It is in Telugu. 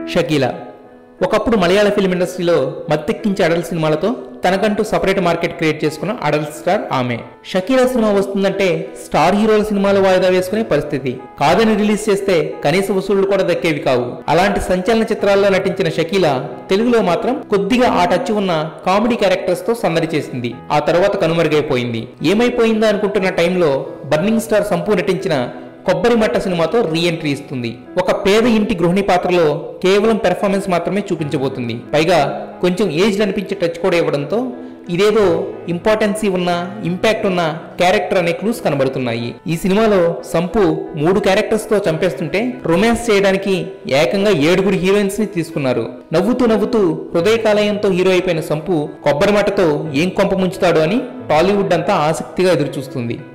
షకీలా ఒకప్పుడు మలయాళ ఫిల్మ్ ఇండస్ట్రీలో మత్తెక్కించే అడల్ట్ సినిమాలతో తనకంటూ సపరేట్ మార్కెట్ క్రియేట్ చేసుకున్న అడల్ట్ స్టార్ ఆమె షకీలా సినిమా వస్తుందంటే స్టార్ హీరోల సినిమాలు వాయిదా వేసుకునే పరిస్థితి కాదని రిలీజ్ చేస్తే కనీస వసూళ్లు కూడా దక్కేవి కావు అలాంటి సంచలన చిత్రాల్లో నటించిన షకీలా తెలుగులో మాత్రం కొద్దిగా ఆ టచ్ ఉన్న కామెడీ క్యారెక్టర్స్ తో సందడి చేసింది ఆ తర్వాత కనుమరుగైపోయింది ఏమైపోయిందా అనుకుంటున్న టైంలో బర్నింగ్ స్టార్ సంపూ నటించిన కొబ్బరి మట్ట సినిమాతో రీ ఎంట్రీ ఇస్తుంది ఒక పేద ఇంటి గృహిణి పాత్రలో కేవలం పెర్ఫార్మెన్స్ మాత్రమే చూపించబోతుంది పైగా కొంచెం ఏజ్డ్ అనిపించే టచ్ కూడా ఇవ్వడంతో ఇదేదో ఇంపార్టెన్సీ ఉన్న ఇంపాక్ట్ ఉన్న క్యారెక్టర్ అనే క్లూస్ కనబడుతున్నాయి ఈ సినిమాలో సంపు మూడు క్యారెక్టర్స్ తో చంపేస్తుంటే రొమాన్స్ చేయడానికి ఏకంగా ఏడుగురు హీరోయిన్స్ ని తీసుకున్నారు నవ్వుతూ నవ్వుతూ హృదయకాలయంతో హీరో అయిపోయిన సంపు కొబ్బరి మట్టతో ఏం కొంప ముంచుతాడు అని టాలీవుడ్ అంతా ఆసక్తిగా ఎదురుచూస్తుంది